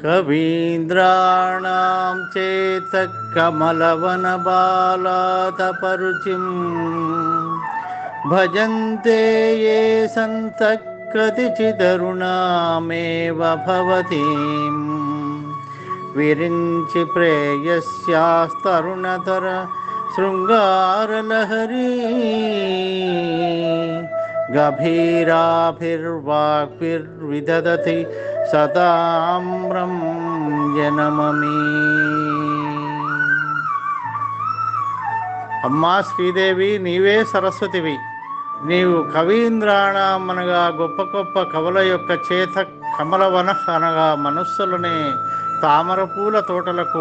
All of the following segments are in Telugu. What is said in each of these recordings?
కవీంద్రాణం చేత కమలవనబాలాతపరుచిం భజంతే ఏ సంత కతిచిదరుణామేవ భవతీం విరించి ప్రేయస్యాస్తరుణతర శృంగారలహరీ గభీరాభిర్వాగ్భిర్విదధతి సదామ్రం జనమమీ అమ్మా శ్రీదేవి నీవే సరస్వతివి నీవు కవీంద్రాణం అనగా గొప్ప గొప్ప కవుల యొక్క చేత కమలవన అనగా మనస్సులని తామర పూల తోటలకు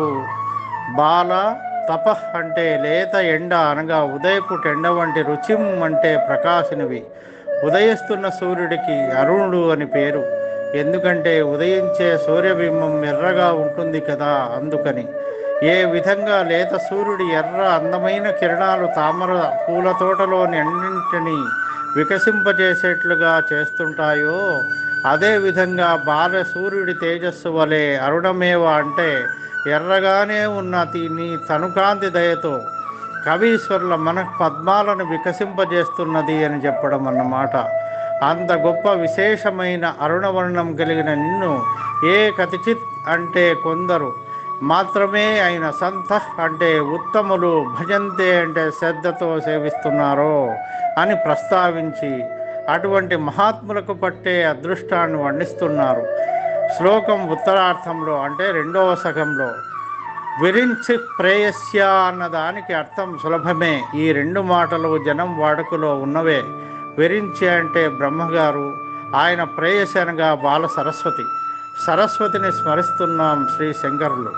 బాల తప అంటే లేత ఎండ అనగా ఉదయపు ఎండ వంటి రుచిం అంటే ప్రకాశినివి ఉదయిస్తున్న సూర్యుడికి అరుణుడు అని పేరు ఎందుకంటే ఉదయించే సూర్యబింబం ఎర్రగా ఉంటుంది కదా అందుకని ఏ విధంగా లేత సూర్యుడి ఎర్ర అందమైన కిరణాలు తామర పూల తోటలోని అన్నింటినీ వికసింపజేసేట్లుగా చేస్తుంటాయో అదే విధంగా బాల సూర్యుడి తేజస్సు వలె అరుణమేవ అంటే ఎర్రగానే ఉన్న తీ- నీ తనుకాంతి దయతో కవీశ్వరుల మన పద్మాలను వికసింపజేస్తున్నది అని చెప్పడం అన్నమాట అంత గొప్ప విశేషమైన అరుణవర్ణం కలిగిన నిన్ను ఏ కతిచిత్ అంటే కొందరు మాత్రమే అయిన సంత అంటే ఉత్తములు భజంతే అంటే శ్రద్ధతో సేవిస్తున్నారో అని ప్రస్తావించి అటువంటి మహాత్ములకు పట్టే అదృష్టాన్ని వర్ణిస్తున్నారు శ్లోకం ఉత్తరార్థంలో అంటే రెండవ సగంలో విరించి ప్రేయస్య అన్న దానికి అర్థం సులభమే ఈ రెండు మాటలు జనం వాడుకలో ఉన్నవే విరించి అంటే బ్రహ్మగారు ఆయన ప్రేయసి అనగా బాల సరస్వతి సరస్వతిని స్మరిస్తున్నాం శ్రీ శంకరులు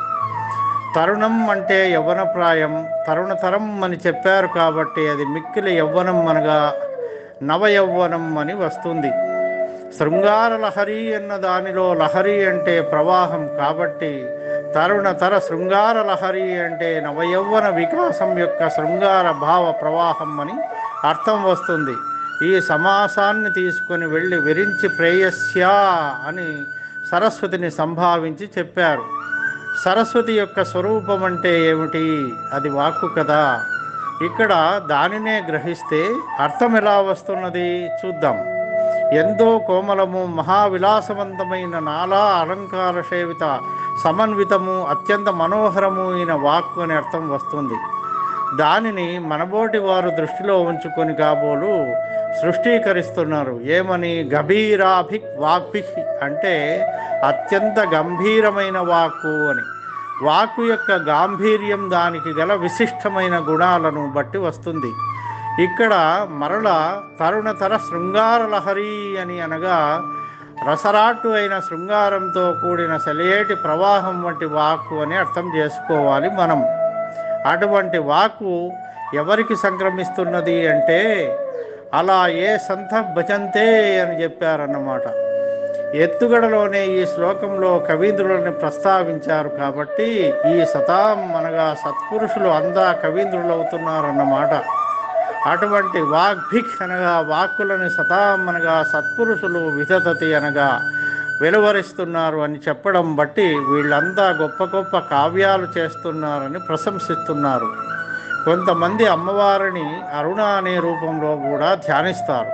తరుణం అంటే యవ్వనప్రాయం తరుణతరం అని చెప్పారు కాబట్టి అది మిక్కిలి యవ్వనం అనగా నవ యవ్వనం అని వస్తుంది శృంగార లహరి అన్న దానిలో లహరి అంటే ప్రవాహం కాబట్టి తరుణతర శృంగార లహరి అంటే నవయౌవన వికాసం యొక్క శృంగార భావ ప్రవాహం అని అర్థం వస్తుంది ఈ సమాసాన్ని తీసుకొని వెళ్ళి విరించి ప్రేయస్యా అని సరస్వతిని సంభావించి చెప్పారు సరస్వతి యొక్క స్వరూపం అంటే ఏమిటి అది వాక్కు కదా ఇక్కడ దానినే గ్రహిస్తే అర్థం ఎలా వస్తున్నది చూద్దాం ఎంతో కోమలము మహావిలాసవంతమైన నాలా అలంకార సేవిత సమన్వితము అత్యంత మనోహరము అయిన వాక్కు అని అర్థం వస్తుంది దానిని మనబోటి వారు దృష్టిలో ఉంచుకొని కాబోలు సృష్టీకరిస్తున్నారు ఏమని గభీరాభి వాక్భి అంటే అత్యంత గంభీరమైన వాక్కు అని వాక్కు యొక్క గాంభీర్యం దానికి గల విశిష్టమైన గుణాలను బట్టి వస్తుంది ఇక్కడ మరల తరుణతర శృంగార లహరి అని అనగా రసరాట్టు అయిన శృంగారంతో కూడిన సెలయేటి ప్రవాహం వంటి వాక్కు అని అర్థం చేసుకోవాలి మనం అటువంటి వాక్కు ఎవరికి సంక్రమిస్తున్నది అంటే అలా ఏ సంత భజంతే అని చెప్పారన్నమాట ఎత్తుగడలోనే ఈ శ్లోకంలో కవీంద్రులని ప్రస్తావించారు కాబట్టి ఈ శతాం అనగా సత్పురుషులు అందా కవీంద్రులు అవుతున్నారన్నమాట అటువంటి వాగ్భిక్ అనగా వాక్కులని శతాం అనగా సత్పురుషులు విధతతి అనగా వెలువరిస్తున్నారు అని చెప్పడం బట్టి వీళ్ళంతా గొప్ప గొప్ప కావ్యాలు చేస్తున్నారని ప్రశంసిస్తున్నారు కొంతమంది అమ్మవారిని అరుణ అనే రూపంలో కూడా ధ్యానిస్తారు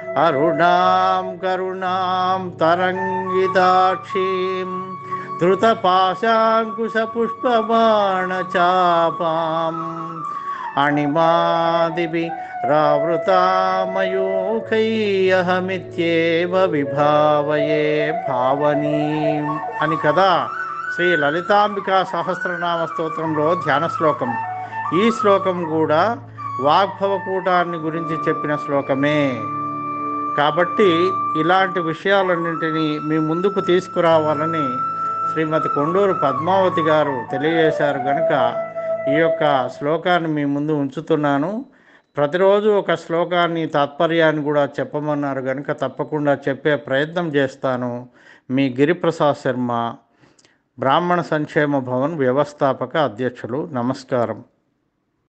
అరుణాం కరుణాం తరంగితాక్షీం ధృతపాశాంకుశ పుష్పబాణ చాపాం అణిమాదిభి రావృతామయూఖైహమిత్యేవ విభావయే భావనీం అని కదా శ్రీ లలితాంబికా సహస్రనామ స్తోత్రంలో ధ్యాన శ్లోకం ఈ శ్లోకం కూడా వాగ్భవకూటాన్ని గురించి చెప్పిన శ్లోకమే కాబట్టి ఇలాంటి విషయాలన్నింటినీ మీ ముందుకు తీసుకురావాలని శ్రీమతి కొండూరు పద్మావతి గారు తెలియజేశారు కనుక ఈ యొక్క శ్లోకాన్ని మీ ముందు ఉంచుతున్నాను ప్రతిరోజు ఒక శ్లోకాన్ని తాత్పర్యాన్ని కూడా చెప్పమన్నారు కనుక తప్పకుండా చెప్పే ప్రయత్నం చేస్తాను మీ గిరిప్రసాద్ శర్మ బ్రాహ్మణ సంక్షేమ భవన్ వ్యవస్థాపక అధ్యక్షులు నమస్కారం